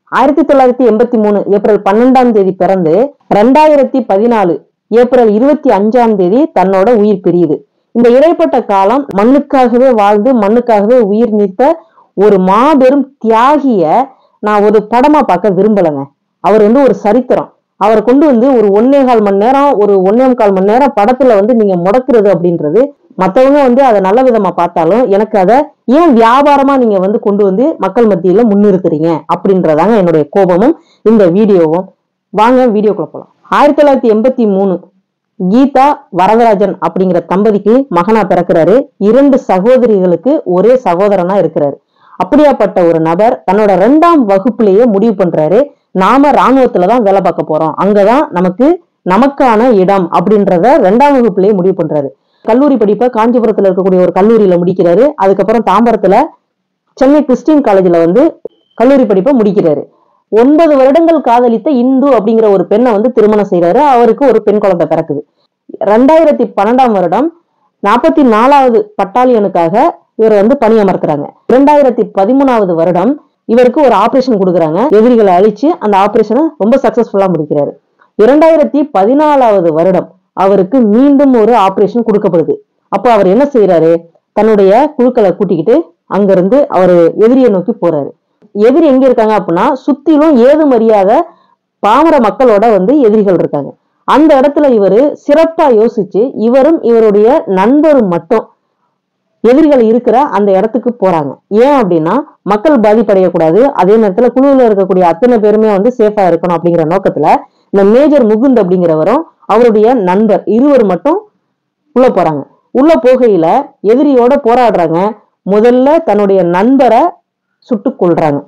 ஆயிரத்தி தொள்ளாயிரத்தி எண்பத்தி மூணு ஏப்ரல் பன்னெண்டாம் தேதி பிறந்து ரெண்டாயிரத்தி பதினாலு ஏப்ரல் இருபத்தி அஞ்சாம் தேதி தன்னோட உயிர் பிரியுது இந்த இடைப்பட்ட காலம் மண்ணுக்காகவே வாழ்ந்து மண்ணுக்காகவே உயிர் நீத்த ஒரு மாபெரும் தியாகிய நான் ஒரு படமா பார்க்க விரும்பலைங்க அவர் வந்து ஒரு சரித்திரம் அவரை கொண்டு வந்து ஒரு ஒன்னே கால் மணி நேரம் ஒரு ஒன்னே கால் மணி நேரம் படத்துல வந்து நீங்க முடக்குறது அப்படின்றது மத்தவங்க வந்து அதை நல்ல விதமா பார்த்தாலும் எனக்கு அதை ஏன் வியாபாரமா நீங்க வந்து கொண்டு வந்து மக்கள் மத்தியில முன்னிறுத்துறீங்க அப்படின்றதாங்க என்னுடைய கோபமும் இந்த வீடியோவும் வாங்க வீடியோக்குள்ள போலாம் ஆயிரத்தி தொள்ளாயிரத்தி எண்பத்தி மூணு கீதா வரதராஜன் அப்படிங்கிற தம்பதிக்கு மகனா பிறக்கிறாரு இரண்டு சகோதரிகளுக்கு ஒரே சகோதரனா இருக்கிறாரு அப்படியாப்பட்ட ஒரு நபர் தன்னோட ரெண்டாம் வகுப்புலயே முடிவு பண்றாரு நாம ராணுவத்துல தான் வேலை பார்க்க போறோம் அங்கதான் நமக்கு நமக்கான இடம் அப்படின்றத ரெண்டாம் வகுப்புலயே முடிவு பண்றாரு கல்லூரி படிப்பை காஞ்சிபுரத்துல இருக்கக்கூடிய ஒரு கல்லூரியில முடிக்கிறாரு அதுக்கப்புறம் தாம்பரத்துல சென்னை கிறிஸ்டின் காலேஜ்ல வந்து கல்லூரி படிப்பை முடிக்கிறாரு ஒன்பது வருடங்கள் காதலித்த இந்து அப்படிங்கிற ஒரு பெண்ணை வந்து திருமணம் செய்யறாரு அவருக்கு ஒரு பெண் குழந்தை பிறக்குது ரெண்டாயிரத்தி பன்னெண்டாம் வருடம் நாற்பத்தி நாலாவது பட்டாலியனுக்காக இவர் வந்து பணியமர்த்துறாங்க இரண்டாயிரத்தி பதிமூணாவது வருடம் இவருக்கு ஒரு ஆபரேஷன் கொடுக்குறாங்க எதிரிகளை அழிச்சு அந்த ஆபரேஷனை ரொம்ப சக்சஸ்ஃபுல்லா முடிக்கிறாரு இரண்டாயிரத்தி பதினாலாவது வருடம் அவருக்கு மீண்டும் ஒரு ஆபரேஷன் கொடுக்கப்படுது அப்போ அவர் என்ன செய்யறாரு தன்னுடைய குழுக்களை கூட்டிக்கிட்டு அங்கிருந்து அவர் எதிரியை நோக்கி போறாரு எதிரி எங்க இருக்காங்க அப்படின்னா சுத்திலும் ஏது மரியாத பாமர மக்களோட வந்து எதிரிகள் இருக்காங்க அந்த இடத்துல இவரு சிறப்பா யோசிச்சு இவரும் இவருடைய நண்பரும் மட்டும் எதிரிகள் இருக்கிற அந்த இடத்துக்கு போறாங்க ஏன் அப்படின்னா மக்கள் பாதிப்படையக்கூடாது அதே நேரத்துல குழுவில் இருக்கக்கூடிய அத்தனை பேருமே வந்து சேஃபா இருக்கணும் அப்படிங்கிற நோக்கத்துல இந்த மேஜர் முகுந்த் அப்படிங்கிறவரும் அவருடைய நண்பர் இருவர் மட்டும் உள்ள போறாங்க உள்ள போகையில எதிரியோட போராடுறாங்க முதல்ல தன்னுடைய நண்பரை சுட்டு கொள்றாங்க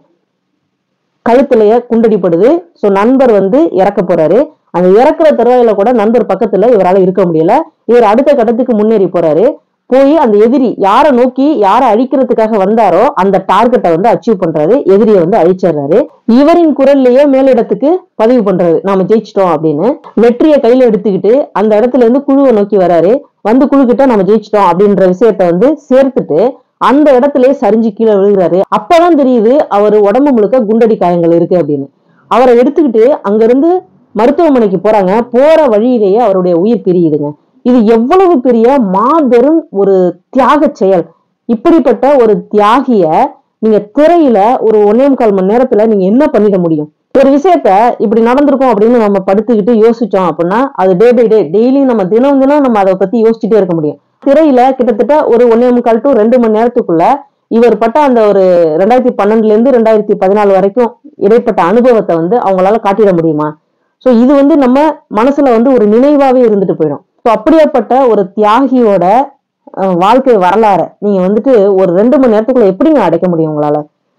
கழுத்துலயே குண்டடிப்படுது சோ நண்பர் வந்து இறக்க போறாரு அந்த இறக்குற தருவாயில கூட நண்பர் பக்கத்துல இவரால இருக்க முடியல இவர் அடுத்த கட்டத்துக்கு முன்னேறி போறாரு போய் அந்த எதிரி யாரை நோக்கி யாரை அழிக்கிறதுக்காக வந்தாரோ அந்த டார்கெட்டை வந்து அச்சீவ் பண்றாரு எதிரியை வந்து அழிச்சிடுறாரு இவரின் குரல்லையே மேலிடத்துக்கு பதிவு பண்றாரு நாம ஜெயிச்சிட்டோம் அப்படின்னு வெற்றியை கையில எடுத்துக்கிட்டு அந்த இடத்துல இருந்து குழுவை நோக்கி வராரு வந்து குழு கிட்ட நம்ம ஜெயிச்சிட்டோம் அப்படின்ற விஷயத்த வந்து சேர்த்துட்டு அந்த இடத்துலயே சரிஞ்சு கீழே விழுகிறாரு அப்பதான் தெரியுது அவர் உடம்பு முழுக்க குண்டடி காயங்கள் இருக்கு அப்படின்னு அவரை எடுத்துக்கிட்டு அங்கிருந்து மருத்துவமனைக்கு போறாங்க போற வழியிலேயே அவருடைய உயிர் பிரியுதுங்க இது எவ்வளவு பெரிய மாபெரும் ஒரு தியாக செயல் இப்படிப்பட்ட ஒரு தியாகிய நீங்க திரையில ஒரு ஒன்னே முக்கால் மணி நேரத்துல நீங்க என்ன பண்ணிட முடியும் ஒரு விஷயத்த இப்படி நடந்திருக்கும் அப்படின்னு நம்ம படுத்துக்கிட்டு யோசிச்சோம் அப்படின்னா அது டே பை டே டெய்லி நம்ம தினம் தினம் நம்ம அதை பத்தி யோசிச்சுட்டே இருக்க முடியும் திரையில கிட்டத்தட்ட ஒரு ஒன்னே முக்கால் டு ரெண்டு மணி நேரத்துக்குள்ள இவர் பட்ட அந்த ஒரு ரெண்டாயிரத்தி பன்னெண்டுல இருந்து ரெண்டாயிரத்தி பதினாலு வரைக்கும் இடைப்பட்ட அனுபவத்தை வந்து அவங்களால காட்டிட முடியுமா சோ இது வந்து நம்ம மனசுல வந்து ஒரு நினைவாவே இருந்துட்டு போயிடும் ஸோ அப்படியாப்பட்ட ஒரு தியாகியோட அஹ், வாழ்க்கை வரலாற நீங்க வந்துட்டு ஒரு ரெண்டு மணி நேரத்துக்குள்ள எப்படிங்க அடைக்க முடியும் உங்களால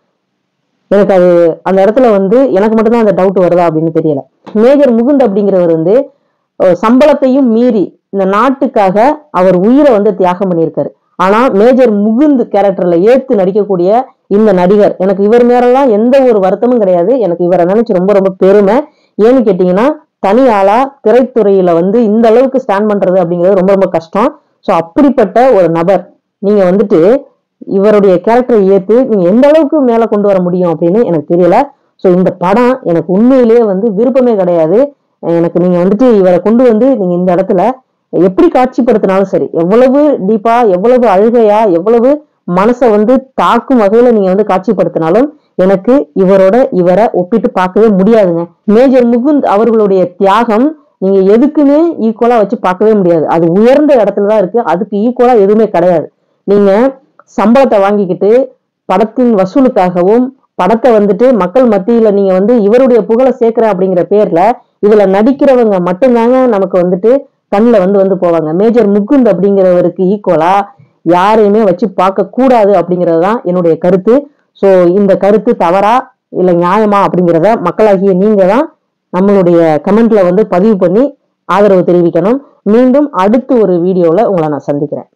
எனக்கு அது அந்த இடத்துல வந்து எனக்கு மட்டும்தான் அந்த டவுட் வருதா அப்படின்னு தெரியல மேஜர் முகுந்த் அப்படிங்கிறவர் வந்து அஹ், சம்பளத்தையும் மீறி இந்த நாட்டுக்காக அவர் உயிரை வந்து தியாகம் பண்ணியிருக்காரு ஆனா மேஜர் முகுந்த் கேரக்டர்ல ஏத்து நடிக்கக்கூடிய இந்த நடிகர் எனக்கு இவர் மேலெல்லாம் எந்த ஒரு வருத்தமும் கிடையாது எனக்கு இவரை நினைச்சு ரொம்ப ரொம்ப பெருமை ஏன்னு கேட்டீங்கன்னா தனி ஆளா திரைத்துறையில வந்து இந்த அளவுக்கு ஸ்டாண்ட் பண்றது அப்படிங்கிறது ரொம்ப ரொம்ப கஷ்டம் ஸோ அப்படிப்பட்ட ஒரு நபர் நீங்க வந்துட்டு இவருடைய கேரக்டரை ஏத்து நீங்க எந்த அளவுக்கு மேல கொண்டு வர முடியும் அப்படின்னு எனக்கு தெரியல ஸோ இந்த படம் எனக்கு உண்மையிலேயே வந்து விருப்பமே கிடையாது எனக்கு நீங்க வந்துட்டு இவரை கொண்டு வந்து நீங்க இந்த இடத்துல எப்படி காட்சிப்படுத்தினாலும் சரி எவ்வளவு டீப்பா எவ்வளவு அழுகையா எவ்வளவு மனசை வந்து தாக்கும் வகையில நீங்க வந்து காட்சிப்படுத்தினாலும் எனக்கு இவரோட இவரை ஒப்பிட்டு பார்க்கவே முடியாதுங்க மேஜர் முகுந்த் அவர்களுடைய தியாகம் நீங்க எதுக்குமே ஈக்குவலா வச்சு பார்க்கவே முடியாது அது உயர்ந்த இடத்துல தான் இருக்கு அதுக்கு ஈக்குவலா எதுவுமே கிடையாது நீங்க சம்பளத்தை வாங்கிக்கிட்டு படத்தின் வசூலுக்காகவும் படத்தை வந்துட்டு மக்கள் மத்தியில நீங்க வந்து இவருடைய புகழை சேர்க்கிற அப்படிங்கிற பேர்ல இதுல நடிக்கிறவங்க மட்டும்தாங்க நமக்கு வந்துட்டு கண்ணில் வந்து வந்து போவாங்க மேஜர் முகுந்த் அப்படிங்கிறவருக்கு ஈக்குவலா யாரையுமே வச்சு பார்க்க கூடாது அப்படிங்கிறது தான் என்னுடைய கருத்து ஸோ இந்த கருத்து தவறா இல்லை நியாயமா அப்படிங்கிறத மக்களாகிய நீங்க தான் நம்மளுடைய கமெண்ட்ல வந்து பதிவு பண்ணி ஆதரவு தெரிவிக்கணும் மீண்டும் அடுத்து ஒரு வீடியோல உங்களை நான் சந்திக்கிறேன்